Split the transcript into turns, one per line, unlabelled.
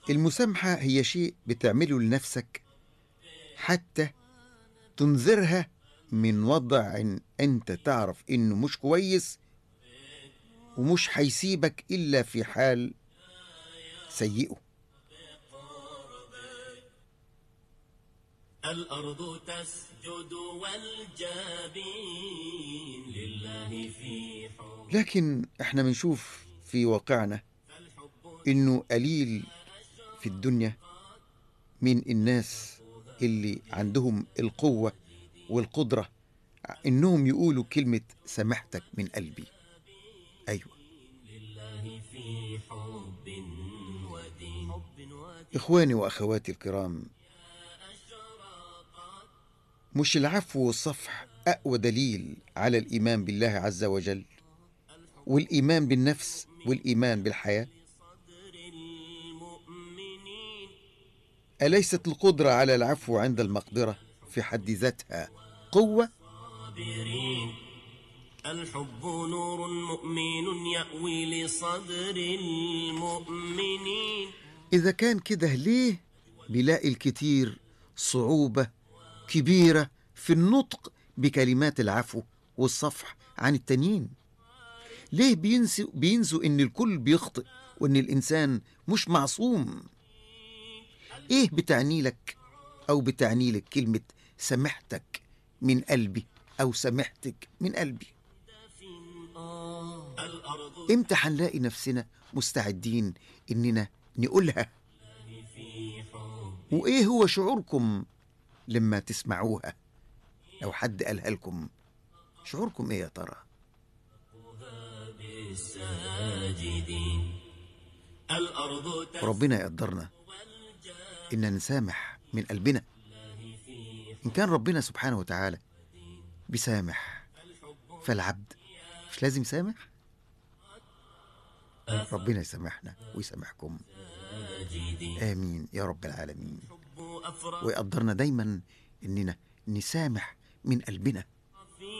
المسامحة هي شيء بتعمله لنفسك حتى تنذرها من وضع انت تعرف انه مش كويس ومش هيسيبك الا في حال سيئه
الأرض تسجد والجبين لله في حب
لكن احنا بنشوف في واقعنا انه قليل في الدنيا من الناس اللي عندهم القوة والقدرة انهم يقولوا كلمة سامحتك من قلبي ايوه
لله في حب ودين حب ودين
اخواني واخواتي الكرام مش العفو والصفح اقوى دليل على الايمان بالله عز وجل والايمان بالنفس والايمان بالحياه
صدر المؤمنين
اليست القدره على العفو عند المقدره في حد ذاتها قوه
صابرين الحب نور مؤمن يأوي لصدر المؤمنين
اذا كان كده ليه بيلاقي الكتير صعوبه كبيره في النطق بكلمات العفو والصفح عن التانيين ليه بينسوا بينسوا ان الكل بيخطئ وان الانسان مش معصوم ايه بتعني لك او بتعني لك كلمه سامحتك من قلبي او سامحتك من قلبي
آه الأرض
امتى هنلاقي نفسنا مستعدين اننا نقولها
في حب
وايه هو شعوركم لما تسمعوها لو حد قالها لكم شعوركم ايه يا ترى
بالساجدين الأرض تسجد
ربنا يقدرنا ان نسامح من قلبنا ان كان ربنا سبحانه وتعالى بيسامح فالعبد مش لازم يسامح ربنا يسامحنا ويسامحكم امين يا رب العالمين
أفرح
ويقدرنا دايما اننا نسامح من قلبنا